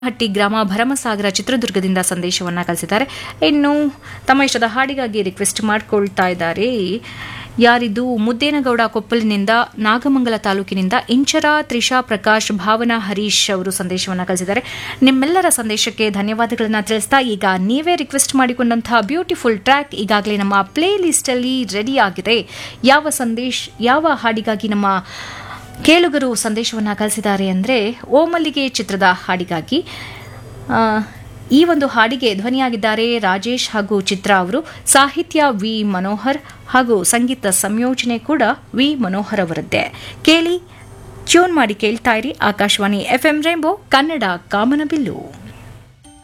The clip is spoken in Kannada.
ಹಟ್ಟಿ ಗ್ರಾಮ ಭರಮಸಾಗರ ಚಿತ್ರದುರ್ಗದಿಂದ ಸಂದೇಶವನ್ನ ಕಳಿಸಿದ್ದಾರೆ ಇನ್ನು ತಮ್ಮ ಇಷ್ಟದ ಹಾಡಿಗಾಗಿ ರಿಕ್ವೆಸ್ಟ್ ಮಾಡ್ಕೊಳ್ತಾ ಇದ್ದಾರೆ ಯಾರಿದು ಮುದ್ದೇನಗೌಡ ಕೊಪ್ಪಲಿನಿಂದ ನಾಗಮಂಗಲ ತಾಲೂಕಿನಿಂದ ಇಂಚರ ತ್ರಿಷಾ ಪ್ರಕಾಶ್ ಭಾವನಾ ಹರೀಶ್ ಅವರು ಸಂದೇಶವನ್ನ ಕಳಿಸಿದ್ದಾರೆ ನಿಮ್ಮೆಲ್ಲರ ಸಂದೇಶಕ್ಕೆ ಧನ್ಯವಾದಗಳನ್ನ ತಿಳಿಸ್ತಾ ಈಗ ನೀವೇ ರಿಕ್ವೆಸ್ಟ್ ಮಾಡಿಕೊಂಡಂತಹ ಬ್ಯೂಟಿಫುಲ್ ಟ್ರ್ಯಾಕ್ ಈಗಾಗಲೇ ನಮ್ಮ ಪ್ಲೇ ಲಿಸ್ಟ್ ಅಲ್ಲಿ ರೆಡಿ ಆಗಿದೆ ಯಾವ ಸಂದೇಶ್ ಯಾವ ಹಾಡಿಗಾಗಿ ನಮ್ಮ ಕೇಳುಗರು ಸಂದೇಶವನ್ನು ಕಳಿಸಿದ್ದಾರೆ ಅಂದರೆ ಓಮಲ್ಲಿಗೆ ಚಿತ್ರದ ಹಾಡಿಗಾಗಿ ಆ, ಈ ಒಂದು ಹಾಡಿಗೆ ಧ್ವನಿಯಾಗಿದ್ದಾರೆ ರಾಜೇಶ್ ಹಾಗೂ ಚಿತ್ರ ಅವರು ಸಾಹಿತ್ಯ ವಿ ಮನೋಹರ್ ಹಾಗೂ ಸಂಗೀತ ಸಂಯೋಜನೆ ಕೂಡ ವಿ ಮನೋಹರ್ ಅವರದ್ದೇ ಕೇಳಿ ಟ್ಯೂನ್ ಮಾಡಿ ಕೇಳ್ತಾ ಇರಿ ಆಕಾಶವಾಣಿ ಎಫ್ಎಂ ರೈಂಬೋ ಕನ್ನಡ ಕಾಮನಬಿಲ್ಲು